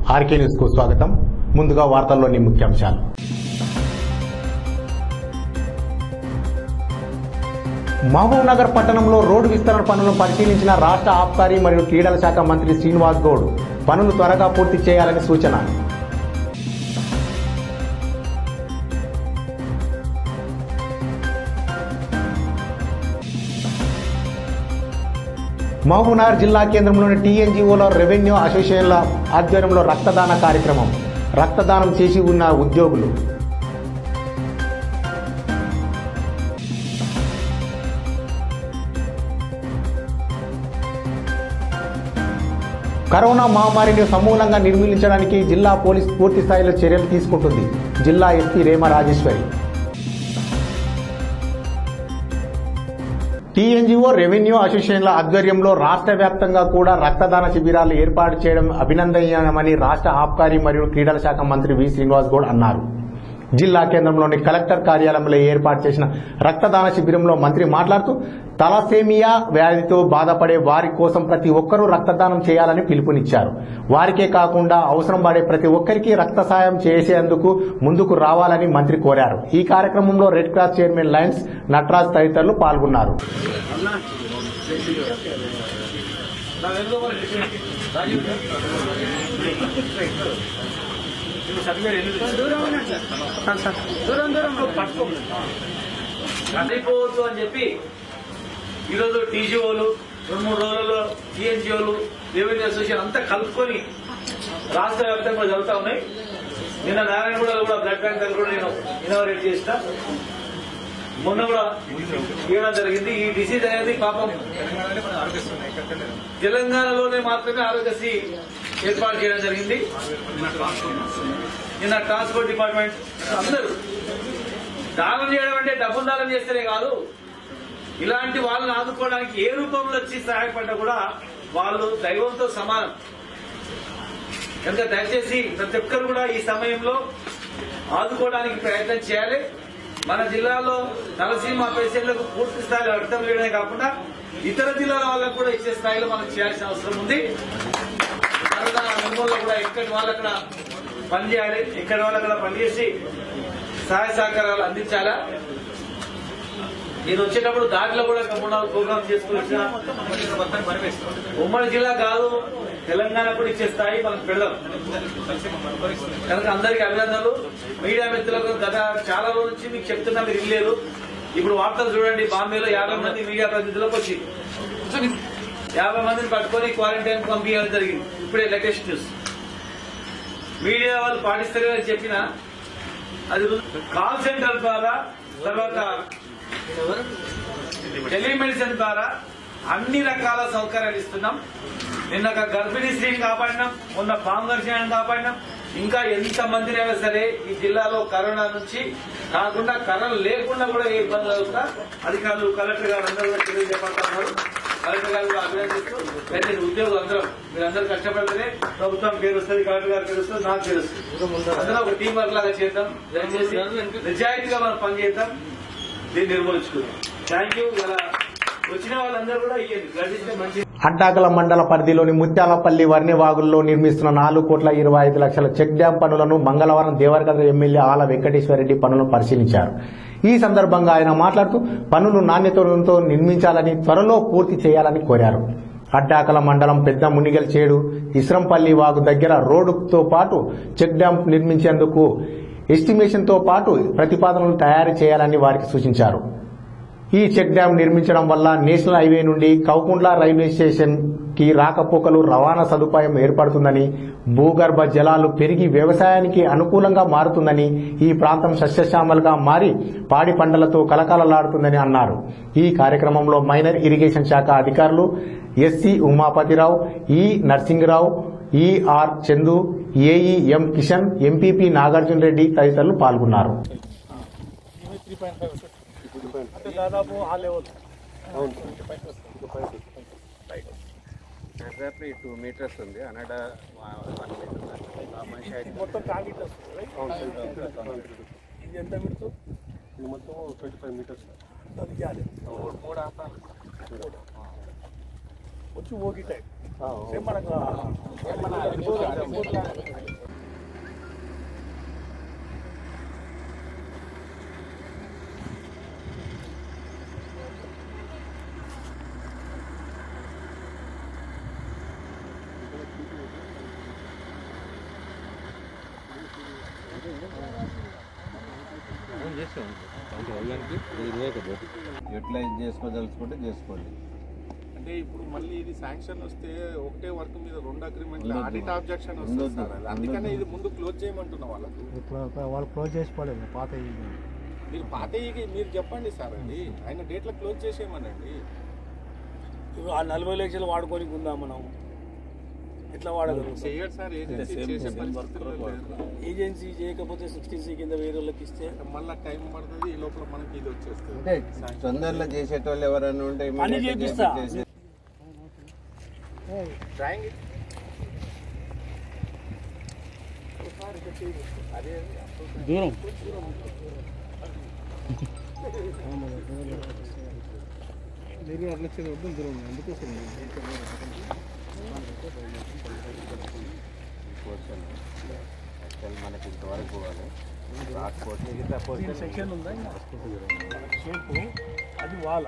RK news కు స్వాగతం ముందుగా వార్తల్లోని ముఖ్యాంశాలు మహబూబ్ నగర్ పట్టణంలో రోడ్డు విస్తరణ పనులను పరిశీలించిన రాష్ట్ర ఆబ్కారీ మరియు క్రీడల శాఖ మంత్రి శ్రీనివాస్ గౌడ్ పనులు త్వరగా పూర్తి చేయాలని సూచన మహబూబ్నగర్ జిల్లా కేంద్రంలోని టీఎన్జిఓల రెవెన్యూ అసోసియేషన్ల ఆధ్వర్యంలో రక్తదాన కార్యక్రమం రక్తదానం చేసి ఉన్న ఉద్యోగులు కరోనా మహమ్మారిని సమూలంగా నిర్మూలించడానికి జిల్లా పోలీస్ పూర్తి స్థాయిలో చర్యలు తీసుకుంటుంది జిల్లా SP Rema Rajeswari TNGO revenue అసోసియేషన్ల ఆధ్వర్యంలో రాష్ట్ర వ్యాప్తంగా కూడా రక్తదాన శిబిరాలు ఏర్పాటు చేయడం అభినందనీయమని రాష్ట్ర ఆబ్కారీ మరియు క్రీడల శాఖ మంత్రి వి శ్రీనివాస్ గౌడ్ అన్నారు జిల్లా కేంద్రంలోని కలెక్టర్ కార్యాలయంలో ఏర్పాటు చేసిన రక్తదాన శిబిరంలో మంత్రి మాట్లాడుతూ తలసేమియా వ్యాధితో బాధపడే వారి కోసం ప్రతి ఒక్కరూ రక్తదానం చేయాలని పిలుపునిచ్చారు వారికే కాకుండా అవసరం పడే ప్రతి ఒక్కరికి రక్త సాయం చేసేందుకు ముందుకు రావాలని మంత్రి కోరారు ఈ కార్యక్రమంలో red cross chairman lions Nataraj తదితరులు పాల్గొన్నారు అయిపోవద్దు అని చెప్పి ఈరోజు టీజీఓలు రెండు మూడు రోజుల్లో టీఎన్జిఓలు రెవెన్యూ అసోసియేషన్ అంతా కలుపుకొని రాష్ట్ర వ్యాప్తంగా జరుగుతా ఉన్నాయి నిన్న నారాయణగూడలో కూడా బ్లడ్ బ్యాంక్ దగ్గర కూడా నేను ఇనాగరేట్ చేసిన మొన్న కూడా ఇవ్వడం జరిగింది ఈ డిసీజ్ అనేది పాపం తెలంగాణలోనే మాత్రమే ఆరోగ్యశ్రీ ఏర్పాటు చేయడం జరిగింది నిన్న ట్రాన్స్పోర్ట్ డిపార్ట్మెంట్ అందరూ దానం చేయడం అంటే డబ్బులు దానం చేస్తేనే కాదు ఇలాంటి వాళ్ళని ఆదుకోవడానికి ఏ రూపంలో వచ్చి సహాయపడ్డా కూడా వాళ్ళు దైవంతో సమానం కనుక దయచేసి ప్రతి ఒక్కరు కూడా ఈ సమయంలో ఆదుకోవడానికి ప్రయత్నం చేయాలి మన జిల్లాలో తలసీమ పేషెంట్లకు పూర్తి స్థాయిలో అర్థం వేయడమే కాకుండా ఇతర జిల్లాల వాళ్ళకు కూడా ఇచ్చే స్థాయిలో మనం చేయాల్సిన అవసరం ఉంది కరోనా నిర్మూలన కూడా ఎక్కడి వాళ్ళక్కడ పనిచేయాలి ఎక్కడి వాళ్ళక్కడ పనిచేసి సహాయ సహకారాలు అందించాలా నేను వచ్చేటప్పుడు దారిలో కూడా మూడు నాలుగు ప్రోగ్రామ్ చేసుకుని వచ్చిన ఉమ్మడి జిల్లా కాదు తెలంగాణ కూడా ఇచ్చే స్థాయి మనం పెడదాం కనుక అందరికీ అభినందనలు మీడియా మిత్రులకు గత చాలా రోజుల నుంచి మీకు చెప్తున్నా మీరు ఇల్లేదు ఇప్పుడు వార్తలు చూడండి బాంబేలో యాభై మంది మీడియా ప్రతినిధులకు వచ్చింది యాభై మందిని పట్టుకొని క్వారంటైన్ పంపించడం జరిగింది ఇప్పుడే లేటెస్ట్ న్యూస్ మీడియా వాళ్ళు పాటిస్తలేదని చెప్పిన అది కాల్ సెంటర్ ద్వారా తర్వాత టెలిమెడిసిన్ ద్వారా అన్ని రకాల సౌకర్యాలు ఇస్తున్నాం నిన్న ఒక గర్భిణీ స్త్రీని కాపాడినాం మొన్న పాము దర్శనాన్ని కాపాడినాం ఇంకా ఎంత మందినైనా సరే ఈ జిల్లాలో కరోనా నుంచి కాకుండా కరోనా లేకుండా కూడా ఏ ఇబ్బందులు అవుతా అధికారులు కలెక్టర్ గారు అందరూ కూడా చర్యలు చేపడుతున్నారు కలెక్టర్ గారు కూడా అభినందిస్తూ అయితే ఉద్యోగులు అందరం మీరందరూ కష్టపడితేనే ప్రభుత్వం పేరు వస్తుంది కలెక్టర్ గారు పేరు వస్తుంది నాకు పేరు వస్తుంది అందరం ఒక టీం వర్క్ లాగా చేద్దాం దయచేసి నిజాయితీగా మనం పనిచేద్దాం దీన్ని నిర్మూలించుకుందాం థ్యాంక్ యూ ఇలా వచ్చిన వాళ్ళందరూ కూడా ఇవ్వండి గ్రహిస్తే మంచి అడ్డాకల మండల పరిధిలోని ముత్యాలపల్లి వర్ణివాగుల్లో నిర్మిస్తున్న నాలుగు కోట్ల ఇరవై ఐదు లక్షల చెక్ డ్యాం పనులను మంగళవారం దేవరకద్ర ఎమ్మెల్యే ఆల వెంకటేశ్వరరెడ్డి పనులను పరిశీలించారు ఈ సందర్భంగా ఆయన మాట్లాడుతూ పనులు నాణ్యతతో నిర్మించాలని త్వరలో పూర్తి చేయాలని కోరారు అడ్డాకల మండలం పెద్ద మునిగల్ చేడు ఇస్రంపల్లి వాగు దగ్గర రోడ్డుతో పాటు చెక్ డ్యాం నిర్మించేందుకు ఎస్టిమేషన్తో పాటు ప్రతిపాదనలు తయారు చేయాలని వారికి సూచించారు ఈ చెక్ డ్యాం నిర్మించడం వల్ల నేషనల్ హైవే నుండి కౌకుండ్ల రైల్వే స్టేషన్ కి రాకపోకలు రవాణా సదుపాయం ఏర్పడుతుందని భూగర్భ జలాలు పెరిగి వ్యవసాయానికి అనుకూలంగా మారుతుందని ఈ ప్రాంతం సస్యశ్యామలుగా మారి పాడి పంటలతో కలకలలాడుతుందని అన్నారు ఈ కార్యక్రమంలో మైనర్ ఇరిగేషన్ శాఖ అధికారులు SC Umapathirao EE Narsingarao ER Chandu AE M Kishan MPP Nagarjuna Reddy తదితరులు పాల్గొన్నారు ఎగ్జాక్ట్లీ టూ మీటర్స్ ఉంది హండ్రెడ్ వన్ మీటర్ మనిషి అయితే మొత్తం కాంక్రీట్ వస్తుంది రైట్? ఇది ఎంత మిడుతు వచ్చి ఓకి టైప్ సేమ్ మనకు మన రిపోర్ట్ యూటిలైజ్ చేసుకోదలుచుకుంటే చేసుకోండి అంటే ఇప్పుడు మళ్ళీ ఇది శాంక్షన్ వస్తే ఒకటే వర్క్ మీద రెండు అగ్రిమెంట్ ఉండొద్దు. ఆడిట్ ఆబ్జెక్షన్ వస్తుంది ఉండొద్దు. సార్ అది. అందుకనే ఇది ముందు క్లోజ్ చేయమంటున్నా వాళ్ళకు వాళ్ళు క్లోజ్ చేసుకోలేదు పాత మీరు పాత మీరు చెప్పండి సార్ అది ఆయన డేట్లో క్లోజ్ చేసేయమనండి ఇప్పుడు ఆ నలభై లక్షలు వాడుకొని ఉందా మనం ఎట్లా వాడగలం చెయ్యడు సార్ ఏజెన్సీ చేసే పరిస్థితుల్లో లేదు. ఏజెన్సీ చేయకపోతే సిక్స్టీన్ సి కింద వేరే వాళ్ళకి ఇస్తే మళ్ళా టైం పడుతుంది ఈ లోపల మనకి ఇది వచ్చేస్తుంది తొందరలో చేసేటోళ్ళు ఎవరైనా ఉంటే పని immediate గా చేపిస్తా. చేసేసి- ట్రయింగ్ దూరం పోర్షన్ యాక్చువల్ మనకి ఇంతవరకు పోవాలి రాకపోతే మిగతా పోర్షన్ సెక్షన్ ఉందా షేపు అది వాళ్ళ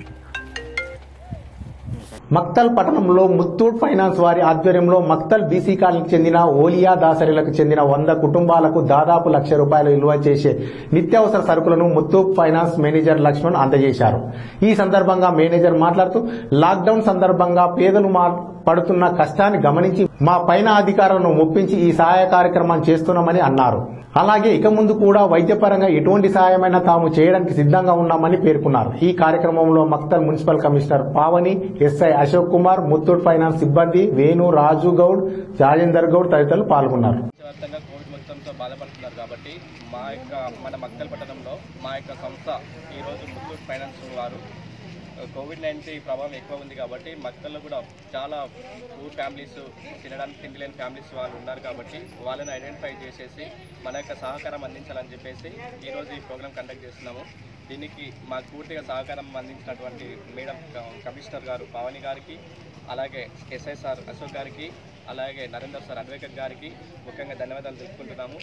మక్తల్ పట్టణంలో ముత్తూట్ ఫైనాన్స్ వారి ఆధ్వర్యంలో మక్తల్ బీసీ కాలనీకి చెందిన ఓలియా దాసరిలకు చెందిన వంద కుటుంబాలకు దాదాపు లక్ష రూపాయలు విలువ చేసే నిత్యావసర సరుకులను ముత్తూట్ ఫైనాన్స్ మేనేజర్ లక్ష్మణ్ అందజేశారు ఈ సందర్భంగా మేనేజర్ మాట్లాడుతూ లాక్డౌన్ సందర్భంగా పేదలు మా పడుతున్న కష్టాన్ని గమనించి మా పైన అధికారులను ఒప్పించి ఈ సహాయ కార్యక్రమం చేస్తున్నామని అన్నారు అలాగే ఇక ముందు కూడా వైద్యపరంగా ఎటువంటి సహాయమైనా తాము చేయడానికి సిద్ధంగా ఉన్నామని పేర్కొన్నారు ఈ కార్యక్రమంలో Maktal municipal commissioner Pavani SI Ashok Kumar Muthoot finance సిబ్బంది వేణు రాజు గౌడ్ రాజేందర్ గౌడ్ తదితరులు పాల్గొన్నారు ప్రపంచవ్యాప్తంగా కోవిడ్ మొత్తంతో బాధపడుతున్నారు కాబట్టి మా యొక్క మన మక్కల్ పట్టణంలో మా యొక్క సంస్థ ఈరోజు ముత్తూట్ ఫైనాన్స్ వారు కోవిడ్ నైన్టీన్ ప్రభావం ఎక్కువ ఉంది కాబట్టి మక్కల్లో కూడా చాలా పూర్ ఫ్యామిలీస్ తినడానికి తిండి లేని ఫ్యామిలీస్ వాళ్ళు ఉన్నారు కాబట్టి వాళ్ళని ఐడెంటిఫై చేసేసి మన యొక్క సహకారం అందించాలని చెప్పేసి ఈరోజు ఈ ప్రోగ్రామ్ కండక్ట్ చేస్తున్నాము దీనికి మాకు పూర్తిగా సహకారం అందించినటువంటి మేడం కమిషనర్ గారు పావని గారికి అలాగే ఎస్ఐ సార్ అశోక్ గారికి అలాగే నరేందర్ సార్ అడ్వకేట్ గారికి ముఖ్యంగా ధన్యవాదాలు తెలుపుకుంటున్నాము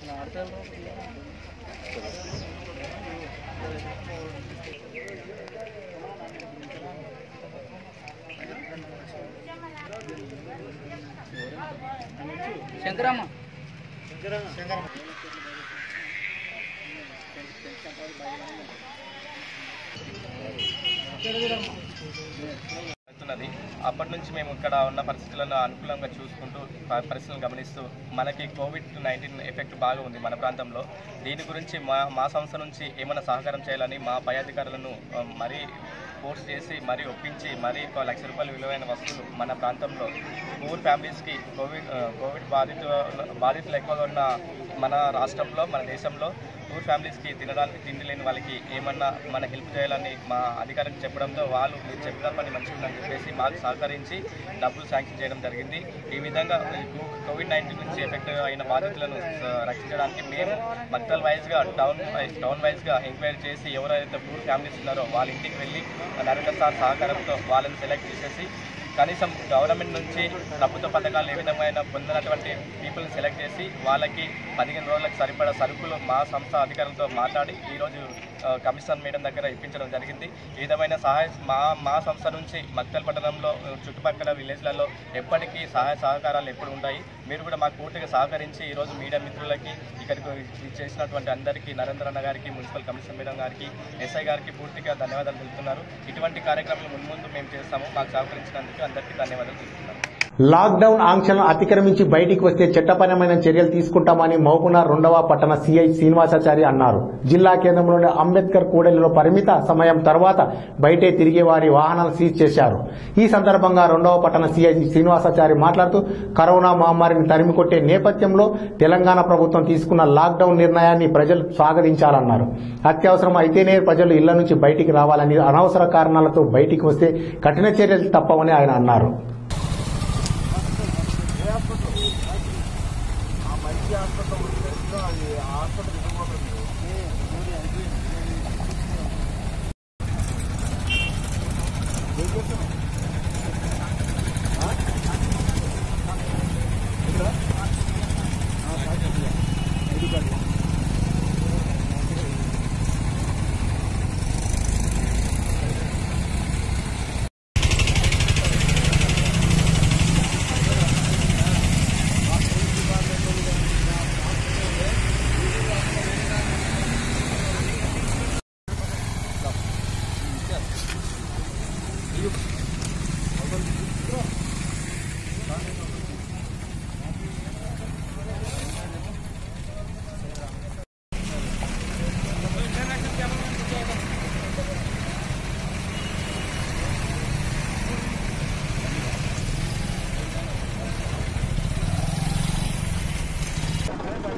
అవుతున్నది అప్పటి నుంచి మేము ఇక్కడ ఉన్న పరిస్థితులను అనుకూలంగా చూసుకుంటూ ప- పరిస్థితులను గమనిస్తూ మనకి కోవిడ్ నైన్టీన్ ఎఫెక్ట్ బాగా ఉంది మన ప్రాంతంలో దీని గురించి మా మా సంస్థ నుంచి ఏమైనా సహకారం చేయాలని మా పై అధికారులను ఆ, మరీ ఫోర్స్ చేసి మరీ ఒప్పించి మరీ ఒక లక్ష రూపాయల విలువైన వస్తువులు మన ప్రాంతంలో పూర్ ఫ్యామిలీస్కి కోవిడ్ ఆ, కోవిడ్ బాధితు బాధితులు ఎక్కువగా ఉన్న మన రాష్ట్రంలో మన దేశంలో పూర్ ఫ్యామిలీస్కి తినడానికి తిండి లేని వాళ్ళకి ఏమన్నా మన హెల్ప్ చేయాలని మా అధికారికి చెప్పడంతో వాళ్ళు మీరు చెప్పిన పని మంచిగా ఉందని చెప్పేసి మాకు సహకరించి డబ్బులు శాంక్షన్ చేయడం జరిగింది ఈ విధంగా ఈ కో- కోవిడ్ నైన్టీన్ నుంచి ఎఫెక్ట్ అయిన బాధితులను ఆ, రక్షించడానికి మేము మక్తల్ వైజ్గా టౌన్ వైజ్ టౌన్ వైజ్గా ఎంక్వైరీ చేసి ఎవరైతే పూర్ ఫ్యామిలీస్ ఉన్నారో వాళ్ళ ఇంటికి వెళ్ళి నరేంద్ర సార్ సహకారంతో వాళ్ళని సెలెక్ట్ చేసేసి కనీసం గవర్నమెంట్ నుంచి ప్రభుత్వ పథకాలు ఏ విధమైన పొందినటువంటి పీపుల్ని సెలెక్ట్ చేసి వాళ్ళకి పదిహేను రోజులకు సరిపడా సరుకులు మా సంస్థ అధికారులతో మాట్లాడి ఈరోజు ఆ, కమిషనర్ మేడం దగ్గర ఇప్పించడం జరిగింది ఈ విధమైన సహాయ మా మా సంస్థ నుంచి మక్తల్ పట్టణంలో ఆ, చుట్టుపక్కల విలేజ్లలో ఎప్పటికీ సహాయ సహకారాలు ఎప్పుడు ఉంటాయి మీరు కూడా మాకు పూర్తిగా సహకరించి ఈరోజు మీడియా మిత్రులకి ఇక్కడికి చేసినటువంటి అందరికీ నరేంద్ర అన్న గారికి మున్సిపల్ కమిషనర్ మేడం గారికి ఎస్ఐ గారికి పూర్తిగా ధన్యవాదాలు తెలుపుతున్నారు ఇటువంటి కార్యక్రమాలు మున్ముందు మేము చేస్తాము మాకు సహకరించినందుకు అందరికీ ధన్యవాదాలు తెలుపుతున్నాము లాక్డౌన్ ఆంక్షలను అతిక్రమించి బయటికి వస్తే చట్టపరమైన చర్యలు తీసుకుంటామని మహబూనా రెండవ పట్టణ సిఐ శ్రీనివాసాచారి అన్నారు జిల్లా కేంద్రంలోని అంబేద్కర్ కూడలిలో పరిమిత సమయం తర్వాత బయటే తిరిగే వారి వాహనాలు సీజ్ చేశారు ఈ సందర్భంగా రెండవ పట్టణ సిఐ శ్రీనివాసాచారి మాట్లాడుతూ కరోనా మహమ్మారిని తరిమి కొట్టే నేపథ్యంలో తెలంగాణ ప్రభుత్వం తీసుకున్న లాక్డౌన్ నిర్ణయాన్ని ప్రజలు స్వాగతించాలన్నారు అత్యవసరం అయితేనే ప్రజలు ఇళ్ల నుంచి బయటికి రావాలని అనవసర కారణాలతో బయటికి వస్తే కఠిన చర్యలు తప్పవని ఆయన అన్నారు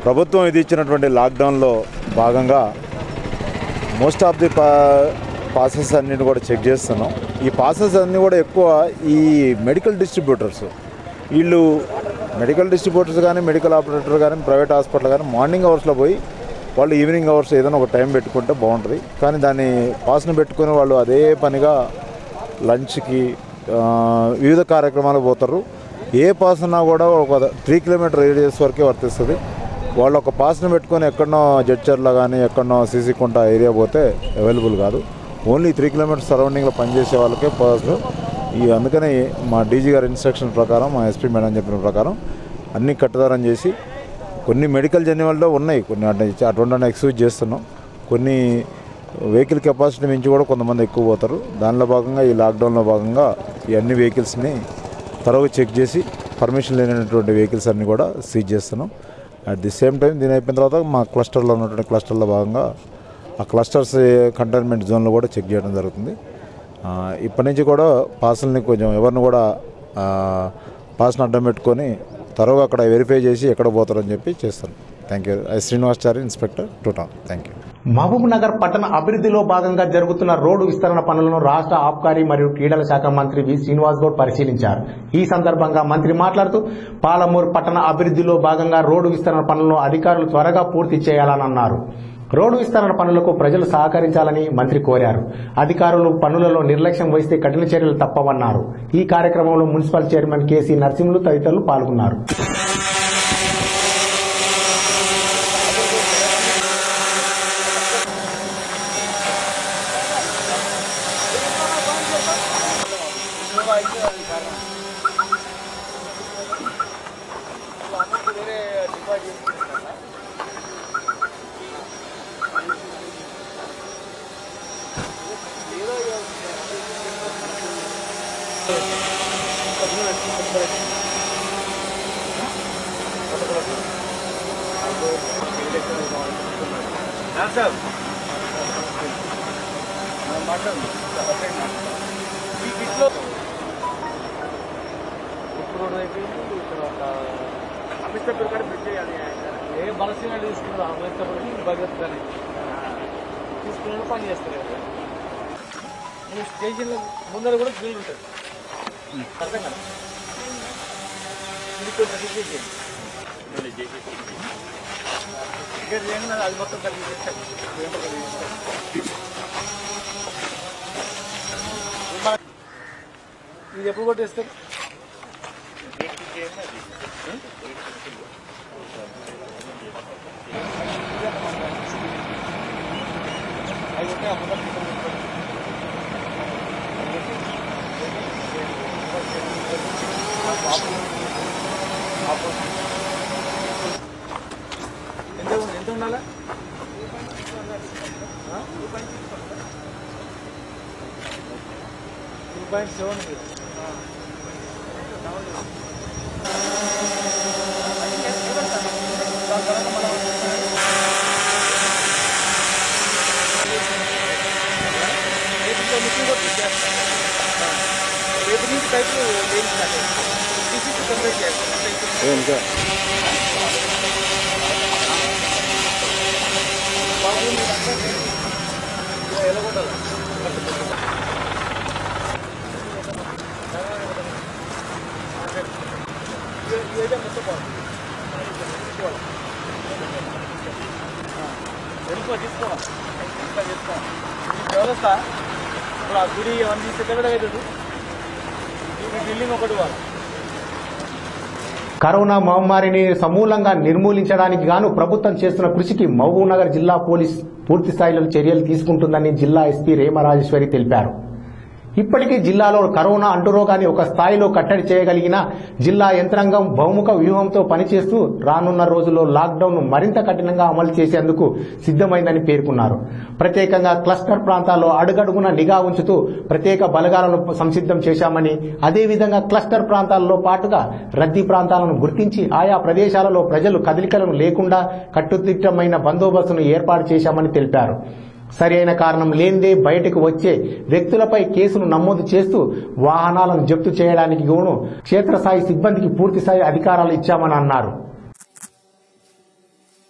ప్రభుత్వం విధించినటువంటి లాక్డౌన్లో భాగంగా మోస్ట్ ఆఫ్ ది పా పాసెస్ అన్నిటి కూడా చెక్ చేస్తున్నాం ఈ పాసెస్ అన్నీ కూడా ఎక్కువ ఈ మెడికల్ డిస్ట్రిబ్యూటర్స్ వీళ్ళు మెడికల్ డిస్ట్రిబ్యూటర్స్ కానీ మెడికల్ ఆపరేటర్ కానీ ప్రైవేట్ హాస్పిటల్ కానీ మార్నింగ్ అవర్స్లో పోయి వాళ్ళు ఈవినింగ్ అవర్స్ ఏదైనా ఒక టైం పెట్టుకుంటే బాగుంటుంది కానీ దాన్ని పాస్ను పెట్టుకుని వాళ్ళు అదే పనిగా లంచ్కి ఆ, వివిధ కార్యక్రమాలు పోతారు ఏ పాస్ ఉన్నా కూడా ఒక త్రీ కిలోమీటర్ రేడియస్ వరకే వర్తిస్తుంది వాళ్ళు ఒక పాస్ను పెట్టుకొని ఎక్కడనో జడ్చర్లో కానీ ఎక్కడనో సీసీ కుంట ఏరియా పోతే అవైలబుల్ కాదు ఓన్లీ త్రీ కిలోమీటర్స్ సరౌండింగ్లో పనిచేసే వాళ్ళకే పాస్ ఈ అందుకని మా డీజీ గారి ఇన్స్ట్రక్షన్ ప్రకారం మా ఎస్పీ మేడం చెప్పిన ప్రకారం అన్నీ కట్టుదారం చేసి కొన్ని మెడికల్ జర్నీల్లో ఉన్నాయి కొన్ని అంటే అటువంటి ఎక్స్క్యూజ్ చేస్తున్నాం కొన్ని వెహికల్ కెపాసిటీ మించి కూడా కొంతమంది ఎక్కువ పోతారు దానిలో భాగంగా ఈ లాక్డౌన్లో భాగంగా ఈ అన్ని వెహికల్స్ని త్వరగా చెక్ చేసి పర్మిషన్ లేనటువంటి వెహికల్స్ అన్ని కూడా సీజ్ చేస్తున్నాం అట్ ది సేమ్ టైం దీని అయిపోయిన తర్వాత మా క్లస్టర్లో ఉన్నటువంటి క్లస్టర్లో భాగంగా ఆ క్లస్టర్స్ కంటైన్మెంట్ జోన్లో కూడా చెక్ చేయడం జరుగుతుంది ఆ, ఇప్పటి నుంచి కూడా పాసుల్ని కొంచెం ఎవరిని కూడా ఆ, పాస్ని అడ్డం పెట్టుకొని త్వరగా అక్కడ వెరిఫై చేసి ఎక్కడ పోతారని చెప్పి చేస్తాను thank you I Srinivasachari inspector two town thank you Mahabubnagar పట్టణ అభివృద్ధిలో భాగంగా జరుగుతున్న రోడ్డు విస్తరణ పనులను రాష్ట్ర ఆబ్కారీ మరియు క్రీడల శాఖ మంత్రి వి శ్రీనివాస్ గౌడ్ పరిశీలించారు ఈ సందర్భంగా మంత్రి మాట్లాడుతూ పాలమూరు పట్టణ అభివృద్ధిలో భాగంగా రోడ్డు విస్తరణ పనులను అధికారులు త్వరగా పూర్తి చేయాలని అన్నారు రోడ్డు విస్తరణ పనులకు ప్రజలు సహకరించాలని మంత్రి కోరారు అధికారులు పనులలో నిర్లక్ష్యం వహిస్తే కఠిన చర్యలు తప్పవన్నారు ఈ కార్యక్రమంలో మున్సిపల్ చైర్మన్ కేసీ నరసింహులు తదితరులు పాల్గొన్నారు ఏ బలసీన తీసుకున్నారు అంబేద్కర్ భగత్ గారి తీసుకున్నాడు పని చేస్తారు కదా నువ్వు స్టేషన్లో ముందర కూడా గ్రిల్ ఉంటుంది అర్థం కదా ఇది కొంచెం తీసేసి ఇక్కడ చేయండి అది మొత్తం కలిగి చేస్తాను ఇది ఎప్పుడు కొట్టేస్తారు అయితే అప్పుడు ఎంత ఉంది- ఎంత ఉండాలా టూ పాయింట్ సెవెన్ రేపు నుంచి పైపు వేయించాలి తీసి కంప్లీట్ చేస్తాం ఇంకా ఇదైతే మొత్తం బాగుంది తీసుకోవాలి వెళ్ళిపో తీసుకోవాలి ఇంకా తీసుకోవాలి ఈ వ్యవస్థ ఇప్పుడు ఆ గుడి అవన్నీ తీస్తే ఎక్కడ అవుతుంది ఈ బిల్డింగ్ ఒకటి వాళ్ళు కరోనా మహమ్మారిని సమూలంగా నిర్మూలించడానికి గాను ప్రభుత్వం చేస్తున్న కృషికి మహబూబ్ నగర్ జిల్లా పోలీస్ పూర్తి స్థాయిలో చర్యలు తీసుకుంటుందని జిల్లా ఎస్పీ రేమరాజేశ్వరి తెలిపారు ఇప్పటికీ జిల్లాలో కరోనా అంటురోగాన్ని ఒక స్థాయిలో కట్టడి చేయగలిగిన జిల్లా యంత్రాంగం బహుముఖ వ్యూహంతో పనిచేస్తూ రానున్న రోజుల్లో లాక్డౌన్ మరింత కఠినంగా అమలు చేసేందుకు సిద్దమైందని పేర్కొన్నారు ప్రత్యేకంగా క్లస్టర్ ప్రాంతాల్లో అడుగడుగున నిఘా ఉంచుతూ ప్రత్యేక బలగాలను సంసిద్ధం చేశామని అదేవిధంగా క్లస్టర్ ప్రాంతాల్లో పాటుగా రద్దీ ప్రాంతాలను గుర్తించి ఆయా ప్రదేశాలలో ప్రజలు కదలికలను లేకుండా కట్టుదిట్టమైన బందోబస్తును ఏర్పాటు చేశామని తెలిపారు సరి అయిన కారణం లేనిదే బయటకు వచ్చే వ్యక్తులపై కేసును నమోదు చేస్తూ వాహనాలను జప్తు చేయడానికి గాను క్షేత్రస్థాయి సిబ్బందికి పూర్తి స్థాయి అధికారాలు ఇచ్చామని అన్నారు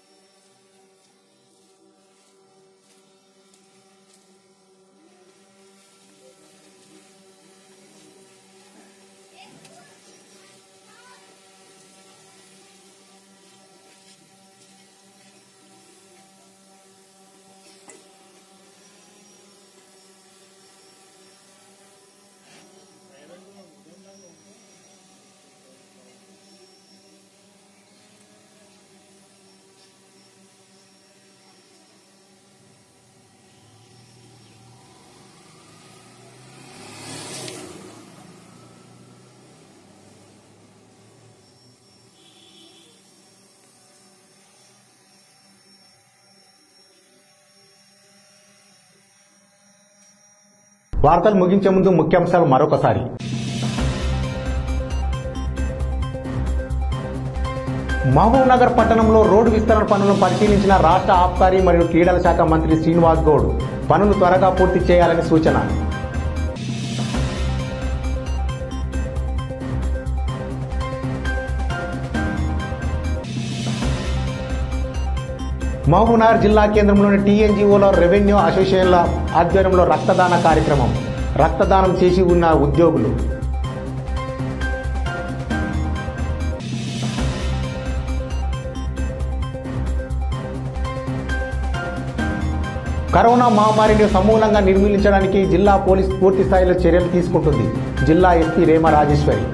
వార్తలు ముగించే ముందు ముఖ్యాంశాలు మరొకసారి మహబూబ్ నగర్ పట్టణంలో రోడ్డు విస్తరణ పనులను పరిశీలించిన రాష్ట్ర ఆబ్కారీ మరియు క్రీడల శాఖ మంత్రి శ్రీనివాస్ గౌడ్ పనులు త్వరగా పూర్తి చేయాలని సూచన మహబూబ్నగర్ జిల్లా కేంద్రంలోని టీఎన్జీఓల రెవెన్యూ అసోసియేషన్ల ఆధ్వర్యంలో రక్తదాన కార్యక్రమం రక్తదానం చేసి ఉన్న ఉద్యోగులు కరోనా మహమ్మారిని సమూలంగా నిర్మూలించడానికి జిల్లా పోలీస్ పూర్తి స్థాయిలో చర్యలు తీసుకుంటుంది జిల్లా ఎస్పీ రేమ రాజేశ్వరి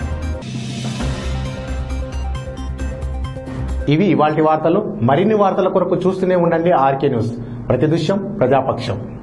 ఇవి ఇవాల్టి వార్తలు మరిన్ని వార్తల కొరకు చూస్తూనే ఉండండి ఆర్కే న్యూస్ ప్రతి దృశ్యం ప్రజాపక్షం